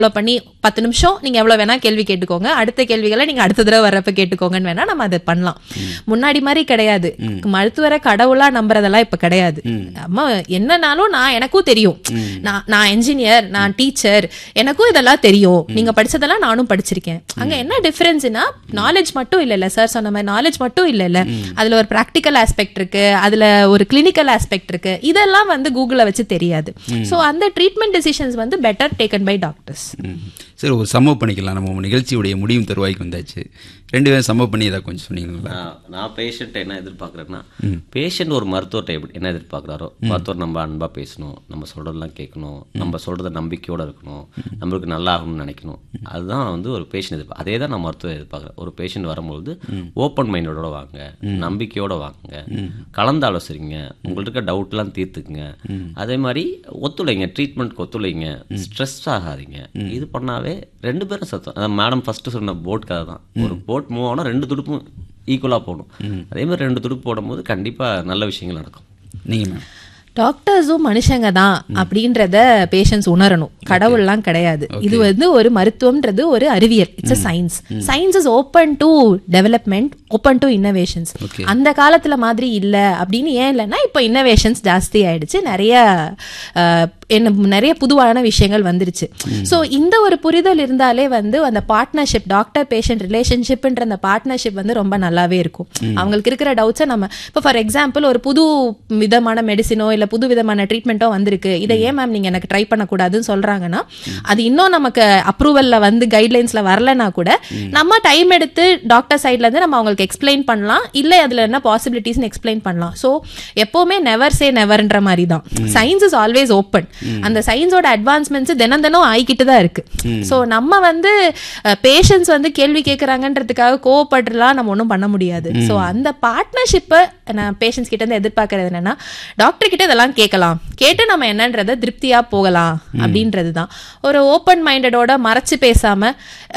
Follow பண்ணி பத்து நிமிஷம் நீங்க எவ்வளவு வேணா கேள்வி கேட்டுக்கோங்க அடுத்த கேள்விகளை நீங்க அடுத்த தடவை வர்றப்ப கேட்டுக்கோங்கன்னு வேணா நம்ம அதை பண்ணலாம் முன்னாடி மாதிரி கிடையாது மருத்துவரை கடவுளா நம்புறதெல்லாம் இப்ப கிடையாது அம்மா என்னனாலும் நான் எனக்கும் தெரியும் நான் நான் என்ஜினியர் நான் டீச்சர் எனக்கும் இதெல்லாம் தெரியும் நீங்க படிச்சதெல்லாம் நானும் படிச்சிருக்கேன் அங்க என்ன டிஃபரன்ஸ்னா நாலேஜ் மட்டும் இல்ல இல்ல சார் சொன்ன மாதிரி நாலேஜ் மட்டும் இல்ல இல்ல அதுல ஒரு ப்ராக்டிக்கல் ஆஸ்பெக்ட் இருக்கு அதுல ஒரு கிளினிக்கல் ஆஸ்பெக்ட் இருக்கு இதெல்லாம் வந்து கூகுள வச்சு தெரியாது சோ அந்த ட்ரீட்மெண்ட் டெசிஷன்ஸ் வந்து better taken by doctors hmm. சரி ஒரு சம்பவம் பண்ணிக்கலாம் நம்ம நிகழ்ச்சியுடைய முடியும் தருவாய்க்கு வந்தாச்சு ரெண்டு பேரும் சம்பவம் பண்ணி ஏதாவது கொஞ்சம் சொன்னீங்களா நான் நான் பேஷண்ட் என்ன எதிர்பார்க்குறேன்னா பேஷண்ட் ஒரு மருத்துவர்கிட்ட எப்படி என்ன எதிர்பார்க்குறாரோ மருத்துவர் நம்ம அன்பாக பேசணும் நம்ம சொல்கிறதெல்லாம் கேட்கணும் நம்ம சொல்கிறத நம்பிக்கையோடு இருக்கணும் நம்மளுக்கு நல்லா ஆகணும்னு நினைக்கணும் அதுதான் வந்து ஒரு பேஷண்ட் எதிர்பார்க்க அதே தான் நான் மருத்துவர் எதிர்பார்க்குறேன் ஒரு பேஷண்ட் வரும்பொழுது ஓப்பன் மைண்டோட வாங்க நம்பிக்கையோட வாங்க கலந்து ஆலோசிங்க உங்கள்ட்ட இருக்க டவுட்லாம் தீர்த்துக்குங்க அதே மாதிரி ஒத்துழைங்க ட்ரீட்மெண்ட்க்கு ஒத்துழைங்க ஸ்ட்ரெஸ் ஆகாதீங்க இது பண்ணாவே ரெண்டு பேரும் சத்தம் அதான் மேடம் ஃபர்ஸ்ட் சொன்ன போட் கதை தான் ஒரு போட் மூவ் ஆனால் ரெண்டு துடுப்பும் ஈக்குவலாக போகணும் அதே மாதிரி ரெண்டு துடுப்பு போடும்போது கண்டிப்பாக நல்ல விஷயங்கள் நடக்கும் நீங்கள் மேம் டாக்டர்ஸும் மனுஷங்க தான் அப்படின்றத பேஷண்ட்ஸ் உணரணும் கடவுள்லாம் கிடையாது இது வந்து ஒரு மருத்துவம்ன்றது ஒரு அறிவியல் it's a science science is open to development open to innovations Okay. அந்த காலத்துல மாதிரி இல்ல அப்படின்னு ஏன் இல்லைன்னா இப்போ இன்னோவேஷன்ஸ் ஜாஸ்தி ஆயிடுச்சு நிறைய அஹ், என்ன நிறைய புதுவான விஷயங்கள் வந்துருச்சு ஸோ இந்த ஒரு புரிதல் இருந்தாலே வந்து அந்த பார்ட்னர்ஷிப் டாக்டர் பேஷண்ட் ரிலேஷன்ஷிப்ன்ற அந்த பார்ட்னர்ஷிப் வந்து ரொம்ப நல்லாவே இருக்கும் அவங்களுக்கு இருக்கிற டவுட்ஸை நம்ம இப்போ ஃபார் எக்ஸாம்பிள் ஒரு புது விதமான மெடிசினோ இல்ல புது விதமான ட்ரீட்மெண்ட்டோ வந்திருக்கு இதை ஏன் மேம் நீங்க எனக்கு ட்ரை பண்ணக்கூடாதுன்னு சொல்றாங்கன்னா அது இன்னும் நமக்கு அப்ரூவல்ல வந்து கைட்லைன்ஸ்ல வரலனா கூட நம்ம டைம் எடுத்து டாக்டர் சைட்ல இருந்து நம்ம அவங்களுக்கு எக்ஸ்பிளைன் பண்ணலாம் இல்ல அதுல என்ன பாசிபிலிட்டிஸ்னு எக்ஸ்பிளைன் பண்ணலாம் ஸோ எப்பவுமே நெவர் சே நெவர்ன்ற மாதிரி தான் சயின்ஸ் இஸ் ஆல்வேஸ் ஓப்பன் அந்த சயின்ஸோட அட்வான்ஸ்மெண்ட்ஸ் தினம் தினம் ஆகிக்கிட்டு தான் இருக்கு ஸோ நம்ம வந்து பேஷண்ட்ஸ் வந்து கேள்வி கேட்கறாங்கன்றதுக்காக கோவப்பட்டுலாம் நம்ம ஒன்றும் பண்ண முடியாது ஸோ அந்த பார்ட்னர்ஷிப்பை நான் பேஷண்ட்ஸ் கிட்ட இருந்து எதிர்பார்க்கறது என்னன்னா டாக்டர் கிட்ட இதெல்லாம் கேட்கலாம் கேட்டு நம்ம என்னன்றதை திருப்தியா போகலாம் அப்படின்றது தான் ஒரு ஓப்பன் மைண்டடோட மறைச்சு பேசாம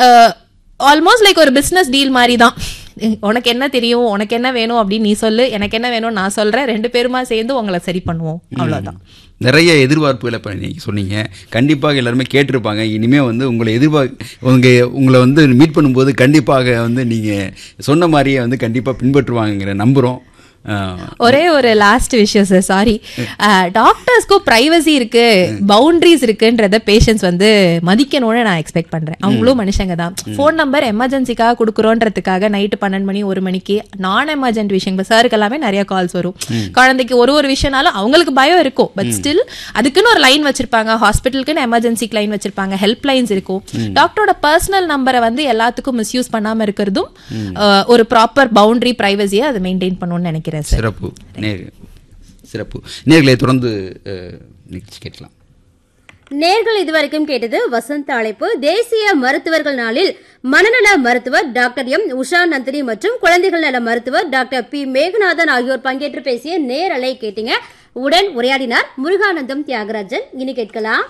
ஆல்மோஸ்ட் லைக் ஒரு பிசினஸ் டீல் மாதிரி தான் உனக்கு என்ன தெரியும் உனக்கு என்ன வேணும் அப்படின்னு நீ சொல்லு எனக்கு என்ன வேணும் நான் சொல்றேன் ரெண்டு பேருமா சேர்ந்து உங்களை சரி பண்ணுவோம் அவ்வளவுதான் நிறைய எதிர்பார்ப்புகளை இப்போ நீங்கள் சொன்னீங்க கண்டிப்பாக எல்லாருமே கேட்டிருப்பாங்க இனிமேல் வந்து உங்களை எதிர்பார்க்க உங்க உங்களை வந்து மீட் பண்ணும்போது கண்டிப்பாக வந்து நீங்கள் சொன்ன மாதிரியே வந்து கண்டிப்பாக பின்பற்றுவாங்கங்கிற நம்புகிறோம் ஒரே ஒரு லாஸ்ட் விஷயம் சார் சாரி டாக்டர்ஸ்க்கும் பிரைவசி இருக்கு பவுண்டரிஸ் இருக்குன்றத பேஷண்ட்ஸ் வந்து மதிக்கணும்னு நான் எக்ஸ்பெக்ட் பண்றேன் அவங்களும் மனுஷங்க தான் ஃபோன் நம்பர் எமர்ஜென்சிக்காக கொடுக்குறோன்றதுக்காக நைட்டு பன்னெண்டு மணி ஒரு மணிக்கு நான் எமர்ஜென்ட் விஷயங்கள் சாருக்கு எல்லாமே நிறைய கால்ஸ் வரும் குழந்தைக்கு ஒரு ஒரு விஷயம்னாலும் அவங்களுக்கு பயம் இருக்கும் பட் ஸ்டில் அதுக்குன்னு ஒரு லைன் வச்சிருப்பாங்க ஹாஸ்பிட்டலுக்குன்னு எமர்ஜென்சிக்கு லைன் வச்சிருப்பாங்க ஹெல்ப் லைன்ஸ் இருக்கும் டாக்டரோட பர்சனல் நம்பரை வந்து எல்லாத்துக்கும் மிஸ்யூஸ் பண்ணாம இருக்கிறதும் அஹ், ஒரு ப்ராப்பர் பவுண்டரி பிரைவசியை அதை மெயின்டைன் பண்ணணும்னு நினைக்கிறேன் சார் சிறப்பு நேர் சிறப்பு நேர்களை தொடர்ந்து அஹ், நிகழ்ச்சி கேட்கலாம் நேர்கள் இதுவரைக்கும் கேட்டது வசந்த அழைப்பு தேசிய மருத்துவர்கள் நாளில் மனநல மருத்துவர் டாக்டர் எம் உஷா நந்தினி மற்றும் குழந்தைகள் நல மருத்துவர் டாக்டர் பி மேகநாதன் ஆகியோர் பங்கேற்று பேசிய நேரலை கேட்டீங்க உடன் உரையாடினார் முருகானந்தம் தியாகராஜன் இனி கேட்கலாம்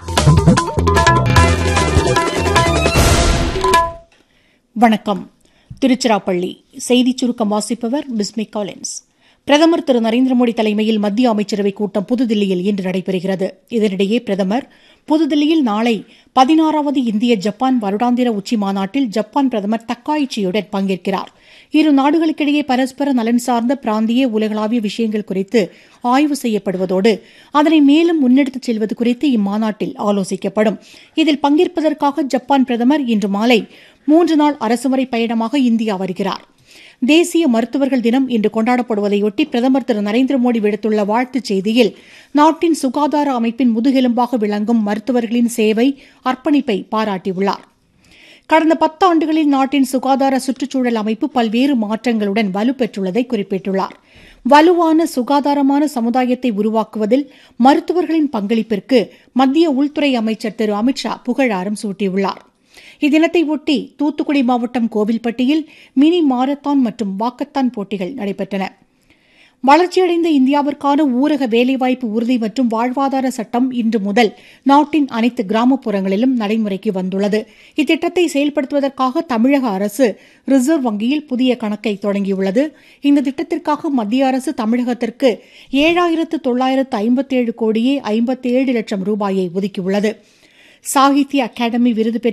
வணக்கம் திருச்சிராப்பள்ளி செய்திச் சுருக்கம் வாசிப்பவர் பிஸ்மி காலின்ஸ் பிரதமர் திரு நரேந்திர மோடி தலைமையில் மத்திய அமைச்சரவைக் கூட்டம் புதுதில்லியில் இன்று நடைபெறுகிறது இதனிடையே பிரதமர் புதுதில்லியில் நாளை பதினாறாவது இந்திய ஜப்பான் வருடாந்திர உச்சி மாநாட்டில் ஜப்பான் பிரதமர் தக்காயிச்சியுடன் பங்கேற்கிறார் இரு நாடுகளுக்கிடையே பரஸ்பர நலன் சார்ந்த பிராந்திய உலகளாவிய விஷயங்கள் குறித்து ஆய்வு செய்யப்படுவதோடு அதனை மேலும் முன்னெடுத்துச் செல்வது குறித்து இம்மாநாட்டில் ஆலோசிக்கப்படும் இதில் பங்கேற்பதற்காக ஜப்பான் பிரதமர் இன்று மாலை மூன்று நாள் அரசுமுறை பயணமாக இந்தியா வருகிறார் தேசிய மருத்துவர்கள் தினம் இன்று கொண்டாடப்படுவதையொட்டி பிரதமர் திரு நரேந்திர மோடி விடுத்துள்ள வாழ்த்துச் செய்தியில் நாட்டின் சுகாதார அமைப்பின் முதுகெலும்பாக விளங்கும் மருத்துவர்களின் சேவை அர்ப்பணிப்பை பாராட்டியுள்ளார் கடந்த பத்தாண்டுகளில் நாட்டின் சுகாதார சுற்றுச்சூழல் அமைப்பு பல்வேறு மாற்றங்களுடன் வலுப்பெற்றுள்ளதை குறிப்பிட்டுள்ளார் வலுவான சுகாதாரமான சமுதாயத்தை உருவாக்குவதில் மருத்துவர்களின் பங்களிப்பிற்கு மத்திய உள்துறை அமைச்சர் திரு அமித்ஷா புகழாரம் சூட்டியுள்ளார் இத்தினத்தை ஒட்டி தூத்துக்குடி மாவட்டம் கோவில்பட்டியில் மினி மாரத்தான் மற்றும் வாக்கத்தான் போட்டிகள் நடைபெற்றன வளர்ச்சியடைந்த இந்தியாவிற்கான ஊரக வேலைவாய்ப்பு உறுதி மற்றும் வாழ்வாதார சட்டம் இன்று முதல் நாட்டின் அனைத்து கிராமப்புறங்களிலும் நடைமுறைக்கு வந்துள்ளது இத்திட்டத்தை செயல்படுத்துவதற்காக தமிழக அரசு ரிசர்வ் வங்கியில் புதிய கணக்கை தொடங்கியுள்ளது இந்த திட்டத்திற்காக மத்திய அரசு தமிழகத்திற்கு ஏழாயிரத்து தொள்ளாயிரத்து ஐம்பத்தேழு கோடியே ஐம்பத்தேழு லட்சம் ரூபாயை ஒதுக்கியுள்ளது சாகித்ய அகாடமி விருது பெற்ற